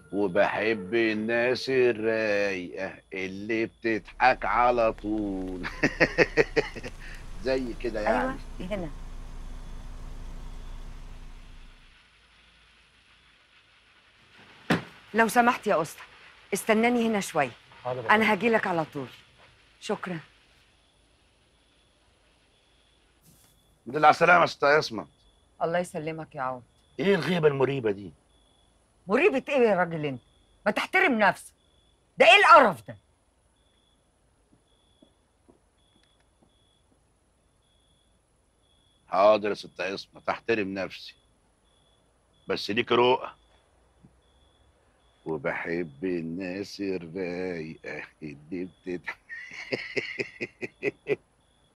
وبحب الناس الرايقة اللي بتضحك على طول زي كده يعني ايوه هنا لو سمحت يا اسطى استناني هنا شويه حاضر انا هجيلك على طول شكرا الحمد لله على السلامة يا ست اسمع الله يسلمك يا عون ايه الغيبة المريبة دي؟ مريبة ايه يا راجل انت ما تحترم نفسك ده ايه القرف ده حاضر يا ست اسمة تحترم نفسي بس ليك رؤى وبحب الناس الرايقة اللي بتضحك